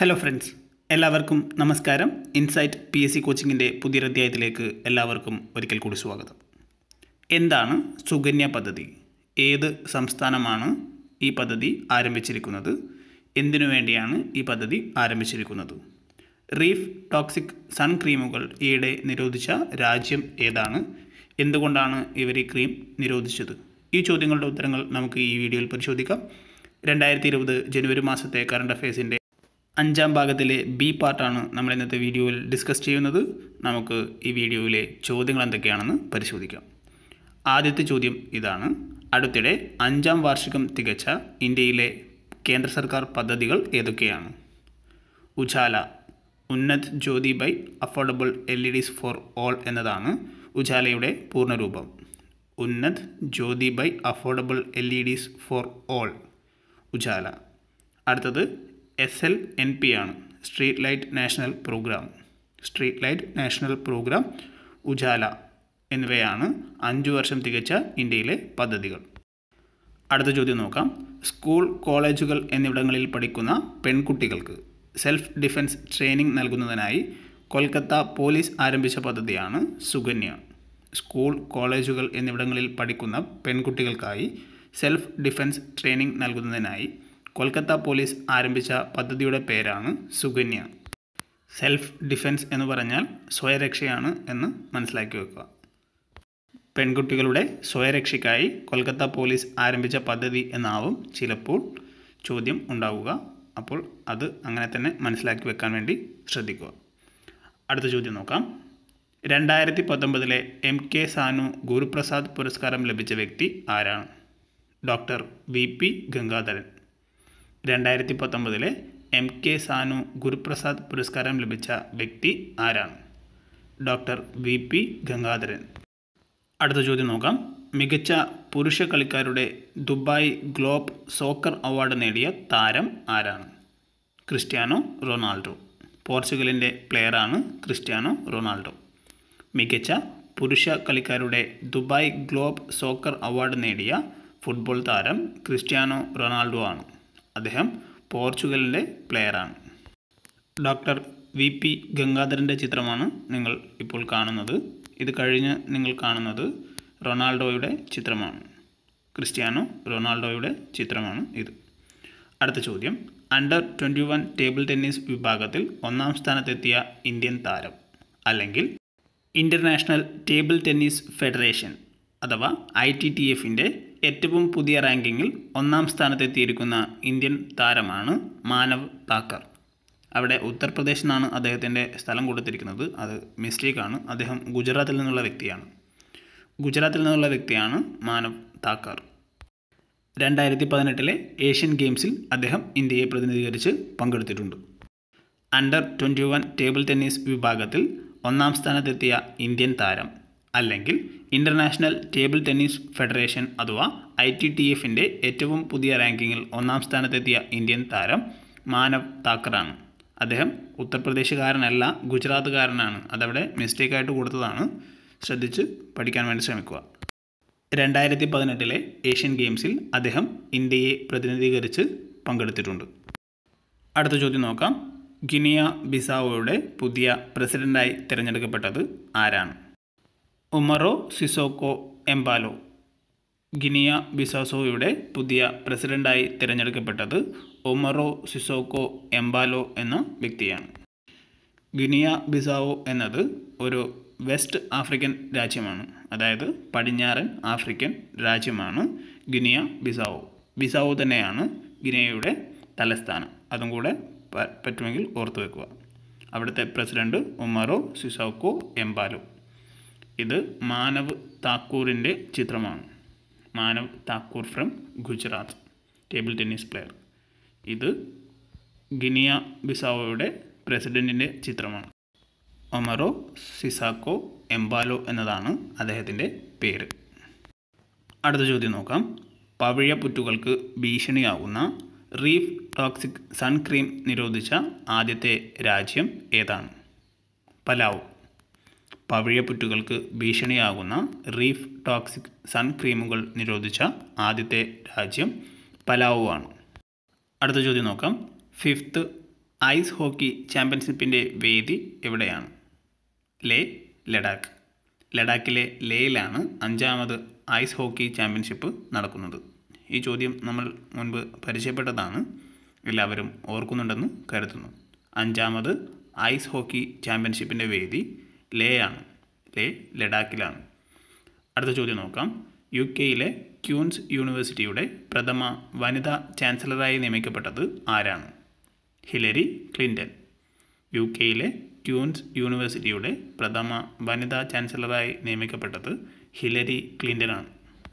hello friends എല്ലാവർക്കും നമസ്കാരം insight P S C കോച്ചിങ്ങിൻ്റെ പുതിയൊരു അധ്യായത്തിലേക്ക് എല്ലാവർക്കും ഒരിക്കൽ കൂടി സ്വാഗതം എന്താണ് സുകന്യ പദ്ധതി ഏത് സംസ്ഥാനമാണ് ഈ പദ്ധതി ആരംഭിച്ചിരിക്കുന്നത് എന്തിനു വേണ്ടിയാണ് ഈ പദ്ധതി ആരംഭിച്ചിരിക്കുന്നത് റീഫ് ടോക്സിക് സൺ ക്രീമുകൾ ഈയിടെ നിരോധിച്ച രാജ്യം ഏതാണ് എന്തുകൊണ്ടാണ് ഇവർ ഈ ക്രീം നിരോധിച്ചത് ഈ ചോദ്യങ്ങളുടെ ഉത്തരങ്ങൾ നമുക്ക് ഈ വീഡിയോയിൽ പരിശോധിക്കാം രണ്ടായിരത്തി ഇരുപത് ജനുവരി മാസത്തെ കറണ്ട് അഫയേഴ്സിൻ്റെ അഞ്ചാം ഭാഗത്തിലെ ബി പാർട്ടാണ് നമ്മൾ ഇന്നത്തെ വീഡിയോയിൽ ഡിസ്കസ് ചെയ്യുന്നത് നമുക്ക് ഈ വീഡിയോയിലെ ചോദ്യങ്ങൾ എന്തൊക്കെയാണെന്ന് പരിശോധിക്കാം ആദ്യത്തെ ചോദ്യം ഇതാണ് അടുത്തിടെ അഞ്ചാം വാർഷികം തികച്ച ഇന്ത്യയിലെ കേന്ദ്ര സർക്കാർ പദ്ധതികൾ ഏതൊക്കെയാണ് Ujala Unnat Jyoti by affordable L E Ds for all എന്നതാണ് ഉജാലയുടെ പൂർണ്ണരൂപം Unnat Jyoti by affordable L E Ds for all Ujala അടുത്തത് എസ് എൽ എൻ പി ആണ് street light national programme street light national programme Ujala എന്നിവയാണ് അഞ്ചു വർഷം തികച്ച ഇന്ത്യയിലെ പദ്ധതികൾ അടുത്ത ചോദ്യം നോക്കാം സ്കൂൾ കോളേജുകൾ എന്നിവിടങ്ങളിൽ പഠിക്കുന്ന പെൺകുട്ടികൾക്ക് സെൽഫ് ഡിഫൻസ് ട്രെയിനിങ് നൽകുന്നതിനായി കൊൽക്കത്ത പോലീസ് ആരംഭിച്ച പദ്ധതിയാണ് സുകന്യ സ്കൂൾ കോളേജുകൾ എന്നിവിടങ്ങളിൽ പഠിക്കുന്ന പെൺകുട്ടികൾക്കായി സെൽഫ് ഡിഫൻസ് ട്രെയിനിങ് നൽകുന്നതിനായി കൊൽക്കത്ത പോലീസ് ആരംഭിച്ച പദ്ധതിയുടെ പേരാണ് സുകന്യ സെൽഫ് ഡിഫൻസ് എന്ന് പറഞ്ഞാൽ സ്വയരക്ഷയാണ് എന്ന് മനസ്സിലാക്കി വെക്കുക പെൺകുട്ടികളുടെ സ്വയരക്ഷയ്ക്കായി കൊൽക്കത്ത പോലീസ് ആരംഭിച്ച പദ്ധതി എന്നാവും ചിലപ്പോൾ ചോദ്യം ഉണ്ടാവുക അപ്പോൾ അത് അങ്ങനെ തന്നെ മനസ്സിലാക്കി വെക്കാൻ വേണ്ടി ശ്രദ്ധിക്കുക അടുത്ത ചോദ്യം നോക്കാം രണ്ടായിരത്തി പത്തൊമ്പതിലെ എം കെ സാനു ഗുരുപ്രസാദ് പുരസ്കാരം ലഭിച്ച വ്യക്തി ആരാണ് ഡോക്ടർ വി പി ഗംഗാധരൻ രണ്ടായിരത്തി പത്തൊമ്പതിലെ എം കെ സാനു ഗുരുപ്രസാദ് പുരസ്കാരം ലഭിച്ച വ്യക്തി ആരാണ് ഡോക്ടർ വി പി ഗംഗാധരൻ അടുത്ത ചോദ്യം നോക്കാം മികച്ച പുരുഷ കളിക്കാരുടെ ദുബായ് ഗ്ലോബ് സോക്കർ അവാർഡ് നേടിയ താരം ആരാണ് ക്രിസ്ത്യാനോ റൊണാൾഡോ പോർച്ചുഗലിൻ്റെ പ്ലെയറാണ് ക്രിസ്ത്യാനോ റൊണാൾഡോ മികച്ച പുരുഷ കളിക്കാരുടെ ദുബായ് ഗ്ലോബ് സോക്കർ അവാർഡ് നേടിയ ഫുട്ബോൾ താരം ക്രിസ്ത്യാനോ റൊണാൾഡോ ആണ് അദ്ദേഹം പോർച്ചുഗലിൻ്റെ പ്ലെയറാണ് ഡോക്ടർ വി പി ഗംഗാധരൻ്റെ ചിത്രമാണ് നിങ്ങൾ ഇപ്പോൾ കാണുന്നത് ഇത് കഴിഞ്ഞ് നിങ്ങൾ കാണുന്നത് റൊണാൾഡോയുടെ ചിത്രമാണ് ക്രിസ്ത്യാനോ റൊണാൾഡോയുടെ ചിത്രമാണ് ഇത് അടുത്ത ചോദ്യം under twenty one table tennis വിഭാഗത്തിൽ ഒന്നാം സ്ഥാനത്തെത്തിയ ഇന്ത്യൻ താരം അല്ലെങ്കിൽ ഇൻ്റർനാഷണൽ ടേബിൾ ടെന്നീസ് ഫെഡറേഷൻ അഥവാ ഐ ടി ടി എഫിൻ്റെ ഏറ്റവും പുതിയ റാങ്കിങ്ങിൽ ഒന്നാം സ്ഥാനത്തെത്തിയിരിക്കുന്ന ഇന്ത്യൻ താരമാണ് മാനവ് താക്കർ അവിടെ ഉത്തർപ്രദേശ് എന്നാണ് അദ്ദേഹത്തിൻ്റെ സ്ഥലം കൊടുത്തിരിക്കുന്നത് അത് മിസ്റ്റേക്കാണ് അദ്ദേഹം ഗുജറാത്തിൽ നിന്നുള്ള വ്യക്തിയാണ് ഗുജറാത്തിൽ നിന്നുള്ള വ്യക്തിയാണ് മാനവ് താക്കർ രണ്ടായിരത്തി പതിനെട്ടിലെ ഏഷ്യൻ ഗെയിംസിൽ അദ്ദേഹം ഇന്ത്യയെ പ്രതിനിധീകരിച്ച് പങ്കെടുത്തിട്ടുണ്ട് under twenty one table tennis വിഭാഗത്തിൽ ഒന്നാം സ്ഥാനത്തെത്തിയ ഇന്ത്യൻ താരം അല്ലെങ്കിൽ ഇൻ്റർനാഷണൽ ടേബിൾ ടെന്നീസ് ഫെഡറേഷൻ അഥവാ ഐ ടി ടി എഫിൻ്റെ ഏറ്റവും പുതിയ റാങ്കിങ്ങിൽ ഒന്നാം സ്ഥാനത്തെത്തിയ ഇന്ത്യൻ താരം മാനവ് താക്കറാണ് അദ്ദേഹം ഉത്തർപ്രദേശുകാരനല്ല ഗുജറാത്തുകാരനാണ് അതവിടെ മിസ്റ്റേക്കായിട്ട് കൊടുത്തതാണ് ശ്രദ്ധിച്ച് പഠിക്കാൻ വേണ്ടി ശ്രമിക്കുക രണ്ടായിരത്തി പതിനെട്ടിലെ ഏഷ്യൻ ഗെയിംസിൽ അദ്ദേഹം ഇന്ത്യയെ പ്രതിനിധീകരിച്ച് പങ്കെടുത്തിട്ടുണ്ട് അടുത്ത ചോദ്യം നോക്കാം ഗിനിയ ബിസാവോയുടെ പുതിയ പ്രസിഡൻ്റായി തിരഞ്ഞെടുക്കപ്പെട്ടത് ആരാണ് ഉമറോ സിസോക്കോ എംബാലോ ഗിനിയ ബിസാസോയുടെ പുതിയ പ്രസിഡൻ്റായി തിരഞ്ഞെടുക്കപ്പെട്ടത് ഒമറോ സിസോക്കോ എംബാലോ എന്ന വ്യക്തിയാണ് ഗിനിയ ബിസാവോ എന്നത് ഒരു വെസ്റ്റ് ആഫ്രിക്കൻ രാജ്യമാണ് അതായത് പടിഞ്ഞാറൻ ആഫ്രിക്കൻ രാജ്യമാണ് ഗിനിയ ബിസാവോ ബിസാവോ തന്നെയാണ് ഗിനിയയുടെ തലസ്ഥാനം അതും കൂടെ പറ്റുമെങ്കിൽ ഓർത്തു വെക്കുക അവിടുത്തെ പ്രസിഡന്റ് ഉമറോ സിസോക്കോ എംബാലോ ഇത് മാനവ് താക്കൂറിൻ്റെ ചിത്രമാണ് Manav Thakur from Gujarat table tennis player ഇത് ഗിനിയ ബിസാവോയുടെ പ്രസിഡൻറ്റിൻ്റെ ചിത്രമാണ് ഒമറോ സിസാക്കോ എംബാലോ എന്നതാണ് അദ്ദേഹത്തിൻ്റെ പേര് അടുത്ത ചോദ്യം നോക്കാം പവിഴപ്പുറ്റുകൾക്ക് ഭീഷണിയാകുന്ന റീഫ് ടോക്സിക് സൺക്രീം നിരോധിച്ച ആദ്യത്തെ രാജ്യം ഏതാണ് പലാവ് പവിഴപ്പുറ്റുകൾക്ക് ഭീഷണിയാകുന്ന റീഫ് ടോക്സിക് സൺക്രീമുകൾ നിരോധിച്ച ആദ്യത്തെ രാജ്യം പലാവു ആണ് അടുത്ത ചോദ്യം നോക്കാം ഫിഫ്ത്ത് ഐസ് ഹോക്കി ചാമ്പ്യൻഷിപ്പിൻ്റെ വേദി എവിടെയാണ് ലേ ലഡാക്ക് ലഡാക്കിലെ ലേയിലാണ് അഞ്ചാമത് ഐസ് ഹോക്കി ചാമ്പ്യൻഷിപ്പ് നടക്കുന്നത് ഈ ചോദ്യം നമ്മൾ മുൻപ് പരിചയപ്പെട്ടതാണ് എല്ലാവരും ഓർക്കുന്നുണ്ടെന്ന് കരുതുന്നു അഞ്ചാമത് ഐസ് ഹോക്കി ചാമ്പ്യൻഷിപ്പിൻ്റെ വേദി ലേ ആണ് ലേ ലഡാക്കിലാണ് അടുത്ത ചോദ്യം നോക്കാം യു കെയിലെ ക്യൂൻസ് യൂണിവേഴ്സിറ്റിയുടെ പ്രഥമ വനിതാ ചാൻസലറായി നിയമിക്കപ്പെട്ടത് ആരാണ് ഹിലരി ക്ലിൻ്റൺ യു കെയിലെ ക്യൂൻസ് യൂണിവേഴ്സിറ്റിയുടെ പ്രഥമ വനിതാ ചാൻസലറായി നിയമിക്കപ്പെട്ടത് ഹിലരി ക്ലിൻ്റനാണ്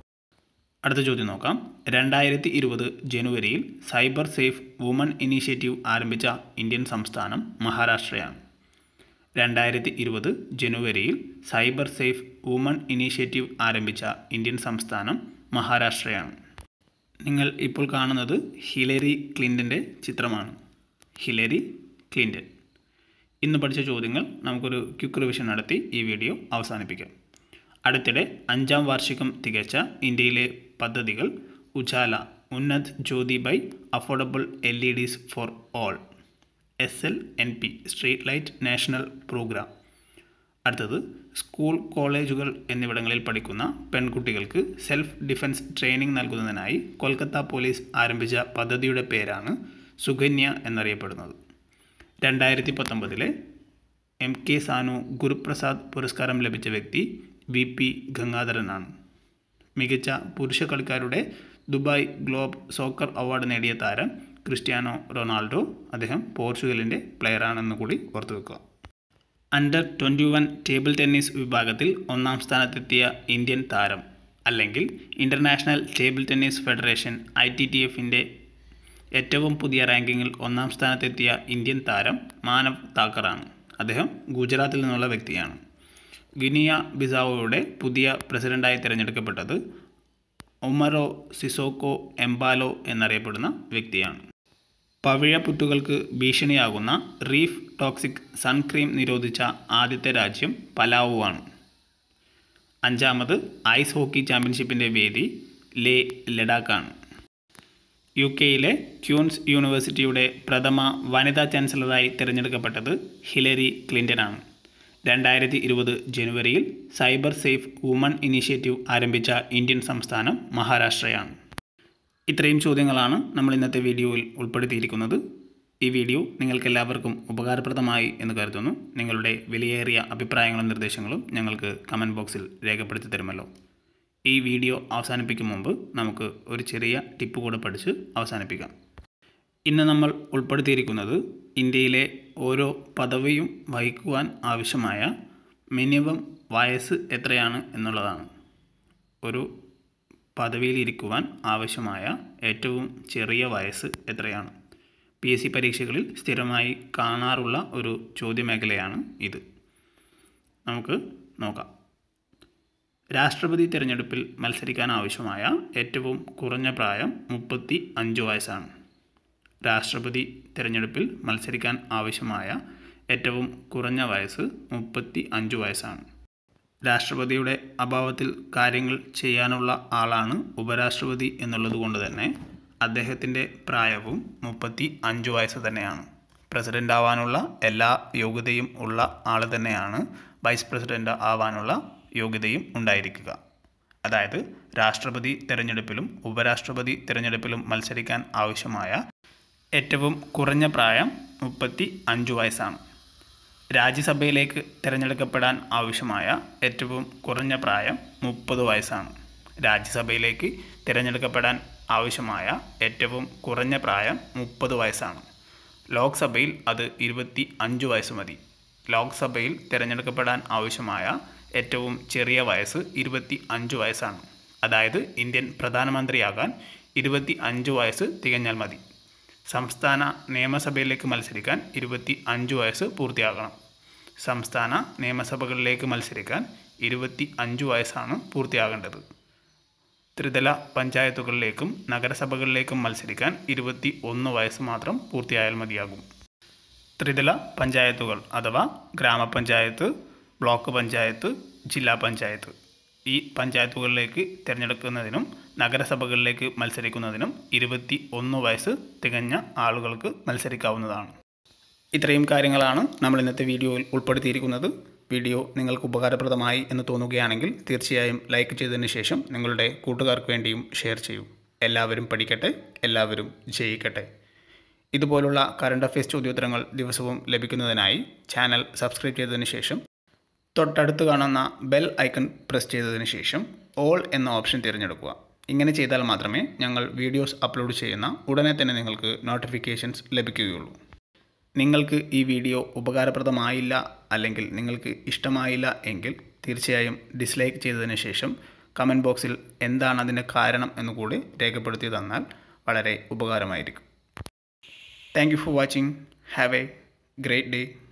അടുത്ത ചോദ്യം നോക്കാം രണ്ടായിരത്തി ഇരുപത് ജനുവരിയിൽ സൈബർ സേഫ് വുമൺ ഇനീഷ്യേറ്റീവ് ആരംഭിച്ച ഇന്ത്യൻ സംസ്ഥാനം മഹാരാഷ്ട്രയാണ് രണ്ടായിരത്തി ഇരുപത് ജനുവരിയിൽ സൈബർ സേഫ് വുമൺ ഇനീഷ്യേറ്റീവ് ആരംഭിച്ച ഇന്ത്യൻ സംസ്ഥാനം മഹാരാഷ്ട്രയാണ് നിങ്ങൾ ഇപ്പോൾ കാണുന്നത് ഹിലരി ക്ലിൻ്റൻ്റെ ചിത്രമാണ് ഹിലരി ക്ലിൻ്റൺ ഇന്ന് പഠിച്ച ചോദ്യങ്ങൾ നമുക്കൊരു ക്വിക്ക് റിവിഷൻ നടത്തി ഈ വീഡിയോ അവസാനിപ്പിക്കാം അടുത്തിടെ അഞ്ചാം വാർഷികം തികച്ച ഇന്ത്യയിലെ പദ്ധതികൾ Ujala Unnat Jyoti by affordable L E Ds for all S L N P street light national programme അടുത്തത് സ്കൂൾ കോളേജുകൾ എന്നിവിടങ്ങളിൽ പഠിക്കുന്ന പെൺകുട്ടികൾക്ക് സെൽഫ് ഡിഫൻസ് ട്രെയിനിങ് നൽകുന്നതിനായി കൊൽക്കത്ത പോലീസ് ആരംഭിച്ച പദ്ധതിയുടെ പേരാണ് സുകന്യ എന്നറിയപ്പെടുന്നത് രണ്ടായിരത്തി പത്തൊമ്പതിലെ എം കെ സാനു ഗുരുപ്രസാദ് പുരസ്കാരം ലഭിച്ച വ്യക്തി വി പി ഗംഗാധരനാണ് മികച്ച പുരുഷ കളിക്കാരുടെ ദുബായ് ഗ്ലോബ് സോക്കർ അവാർഡ് നേടിയ താരം ക്രിസ്ത്യാനോ റൊണാൾഡോ അദ്ദേഹം പോർച്ചുഗലിൻ്റെ പ്ലെയറാണെന്ന് കൂടി ഓർത്തു വെക്കുക under twenty one table tennis വിഭാഗത്തിൽ ഒന്നാം സ്ഥാനത്തെത്തിയ ഇന്ത്യൻ താരം അല്ലെങ്കിൽ international table tennis federation I T T എഫിൻ്റെ ഏറ്റവും പുതിയ റാങ്കിങ്ങിൽ ഒന്നാം സ്ഥാനത്തെത്തിയ ഇന്ത്യൻ താരം മാനവ് താക്കറാണ് അദ്ദേഹം ഗുജറാത്തിൽ നിന്നുള്ള വ്യക്തിയാണ് ഗിനിയ ബിസാവോയുടെ പുതിയ പ്രസിഡൻ്റായി തിരഞ്ഞെടുക്കപ്പെട്ടത് ഒമറോ സിസോക്കോ എംബാലോ എന്നറിയപ്പെടുന്ന വ്യക്തിയാണ് പവിഴപ്പുറ്റുകൾക്ക് ഭീഷണിയാകുന്ന റീഫ് ടോക്സിക് സൺക്രീം നിരോധിച്ച ആദ്യത്തെ രാജ്യം പലാവുവാണ് അഞ്ചാമത് ഐസ് ഹോക്കി ചാമ്പ്യൻഷിപ്പിൻ്റെ വേദി ലേ ലഡാക്കാണ് യു കെയിലെ ക്യൂൻസ് യൂണിവേഴ്സിറ്റിയുടെ പ്രഥമ വനിതാ ചാൻസലറായി തിരഞ്ഞെടുക്കപ്പെട്ടത് ഹിലരി ക്ലിൻ്റനാണ് രണ്ടായിരത്തി ഇരുപത് ജനുവരിയിൽ സൈബർ സേഫ് വുമൺ ഇനീഷ്യേറ്റീവ് ആരംഭിച്ച ഇന്ത്യൻ സംസ്ഥാനം മഹാരാഷ്ട്രയാണ് ഇത്രയും ചോദ്യങ്ങളാണ് നമ്മൾ ഇന്നത്തെ വീഡിയോയിൽ ഉൾപ്പെടുത്തിയിരിക്കുന്നത് ഈ വീഡിയോ നിങ്ങൾക്കെല്ലാവർക്കും ഉപകാരപ്രദമായി എന്ന് കരുതുന്നു നിങ്ങളുടെ വിലയേറിയ അഭിപ്രായങ്ങളും നിർദ്ദേശങ്ങളും ഞങ്ങൾക്ക് കമൻറ്റ് ബോക്സിൽ രേഖപ്പെടുത്തി തരുമല്ലോ ഈ വീഡിയോ അവസാനിപ്പിക്കും മുമ്പ് നമുക്ക് ഒരു ചെറിയ ടിപ്പ് കൂടെ പഠിച്ച് അവസാനിപ്പിക്കാം ഇന്ന് നമ്മൾ ഉൾപ്പെടുത്തിയിരിക്കുന്നത് ഇന്ത്യയിലെ ഓരോ പദവിയും വഹിക്കുവാൻ ആവശ്യമായ മിനിമം വയസ്സ് എത്രയാണ് എന്നുള്ളതാണ് ഒരു പദവിയിലിരിക്കുവാൻ ആവശ്യമായ ഏറ്റവും ചെറിയ വയസ്സ് എത്രയാണ് പി എസ് സി പരീക്ഷകളിൽ സ്ഥിരമായി കാണാറുള്ള ഒരു ചോദ്യമേഖലയാണ് ഇത് നമുക്ക് നോക്കാം രാഷ്ട്രപതി തിരഞ്ഞെടുപ്പിൽ മത്സരിക്കാൻ ആവശ്യമായ ഏറ്റവും കുറഞ്ഞ പ്രായം മുപ്പത്തി അഞ്ച് വയസ്സാണ് രാഷ്ട്രപതി തിരഞ്ഞെടുപ്പിൽ മത്സരിക്കാൻ ആവശ്യമായ ഏറ്റവും കുറഞ്ഞ വയസ്സ് മുപ്പത്തി അഞ്ച് വയസ്സാണ് രാഷ്ട്രപതിയുടെ അഭാവത്തിൽ കാര്യങ്ങൾ ചെയ്യാനുള്ള ആളാണ് ഉപരാഷ്ട്രപതി എന്നുള്ളത് കൊണ്ട് തന്നെ അദ്ദേഹത്തിൻ്റെ പ്രായവും മുപ്പത്തി അഞ്ച് വയസ്സ് തന്നെയാണ് പ്രസിഡൻ്റ് ആവാനുള്ള എല്ലാ യോഗ്യതയും ഉള്ള ആൾ തന്നെയാണ് വൈസ് പ്രസിഡൻ്റ് ആവാനുള്ള യോഗ്യതയും ഉണ്ടായിരിക്കുക അതായത് രാഷ്ട്രപതി തിരഞ്ഞെടുപ്പിലും ഉപരാഷ്ട്രപതി തിരഞ്ഞെടുപ്പിലും മത്സരിക്കാൻ ആവശ്യമായ ഏറ്റവും കുറഞ്ഞ പ്രായം മുപ്പത്തി അഞ്ച് വയസ്സാണ് രാജ്യസഭയിലേക്ക് തിരഞ്ഞെടുക്കപ്പെടാൻ ആവശ്യമായ ഏറ്റവും കുറഞ്ഞ പ്രായം മുപ്പത് വയസ്സാണ് രാജ്യസഭയിലേക്ക് തിരഞ്ഞെടുക്കപ്പെടാൻ ആവശ്യമായ ഏറ്റവും കുറഞ്ഞ പ്രായം മുപ്പത് വയസ്സാണ് ലോക്സഭയിൽ അത് ഇരുപത്തി അഞ്ച് വയസ്സ് മതി ലോക്സഭയിൽ തിരഞ്ഞെടുക്കപ്പെടാൻ ആവശ്യമായ ഏറ്റവും ചെറിയ വയസ്സ് ഇരുപത്തി അഞ്ച് വയസ്സാണ് അതായത് ഇന്ത്യൻ പ്രധാനമന്ത്രിയാകാൻ ഇരുപത്തി അഞ്ച് വയസ്സ് തികഞ്ഞാൽ മതി സംസ്ഥാന നിയമസഭയിലേക്ക് മത്സരിക്കാൻ ഇരുപത്തി അഞ്ച് വയസ്സ് പൂർത്തിയാകണം സംസ്ഥാന നിയമസഭകളിലേക്ക് മത്സരിക്കാൻ ഇരുപത്തി അഞ്ച് വയസ്സാണ് പൂർത്തിയാകേണ്ടത് ത്രിതല പഞ്ചായത്തുകളിലേക്കും നഗരസഭകളിലേക്കും മത്സരിക്കാൻ ഇരുപത്തി ഒന്ന് വയസ്സ് മാത്രം പൂർത്തിയായാൽ മതിയാകും ത്രിതല പഞ്ചായത്തുകൾ അഥവാ ഗ്രാമപഞ്ചായത്ത് ബ്ലോക്ക് പഞ്ചായത്ത് ജില്ലാ പഞ്ചായത്ത് ഈ പഞ്ചായത്തുകളിലേക്ക് തിരഞ്ഞെടുക്കുന്നതിനും നഗരസഭകളിലേക്ക് മത്സരിക്കുന്നതിനും ഇരുപത്തി ഒന്ന് വയസ്സ് തികഞ്ഞ ആളുകൾക്ക് മത്സരിക്കാവുന്നതാണ് ഇത്രയും കാര്യങ്ങളാണ് നമ്മൾ ഇന്നത്തെ വീഡിയോയിൽ ഉൾപ്പെടുത്തിയിരിക്കുന്നത് വീഡിയോ നിങ്ങൾക്ക് ഉപകാരപ്രദമായി എന്ന് തോന്നുകയാണെങ്കിൽ തീർച്ചയായും ലൈക്ക് ചെയ്തതിന് ശേഷം നിങ്ങളുടെ കൂട്ടുകാർക്ക് വേണ്ടിയും ഷെയർ ചെയ്യൂ എല്ലാവരും പഠിക്കട്ടെ എല്ലാവരും ജയിക്കട്ടെ ഇതുപോലുള്ള കറണ്ട് അഫയേഴ്സ് ചോദ്യോത്തരങ്ങൾ ദിവസവും ലഭിക്കുന്നതിനായി ചാനൽ സബ്സ്ക്രൈബ് ചെയ്തതിന് ശേഷം തൊട്ടടുത്ത് കാണുന്ന ബെൽ ഐക്കൺ പ്രസ് ചെയ്തതിന് ശേഷം ഓൾ എന്ന ഓപ്ഷൻ തിരഞ്ഞെടുക്കുക ഇങ്ങനെ ചെയ്താൽ മാത്രമേ ഞങ്ങൾ വീഡിയോസ് അപ്ലോഡ് ചെയ്യുന്ന ഉടനെ തന്നെ നിങ്ങൾക്ക് നോട്ടിഫിക്കേഷൻസ് ലഭിക്കുകയുള്ളൂ നിങ്ങൾക്ക് ഈ വീഡിയോ ഉപകാരപ്രദമായില്ല അല്ലെങ്കിൽ നിങ്ങൾക്ക് ഇഷ്ടമായില്ല എങ്കിൽ തീർച്ചയായും ഡിസ്ലൈക്ക് ചെയ്തതിന് ശേഷം കമൻറ്റ് ബോക്സിൽ എന്താണ് അതിൻ്റെ കാരണം എന്നുകൂടി രേഖപ്പെടുത്തി തന്നാൽ വളരെ ഉപകാരമായിരിക്കും thank you for watching have a great day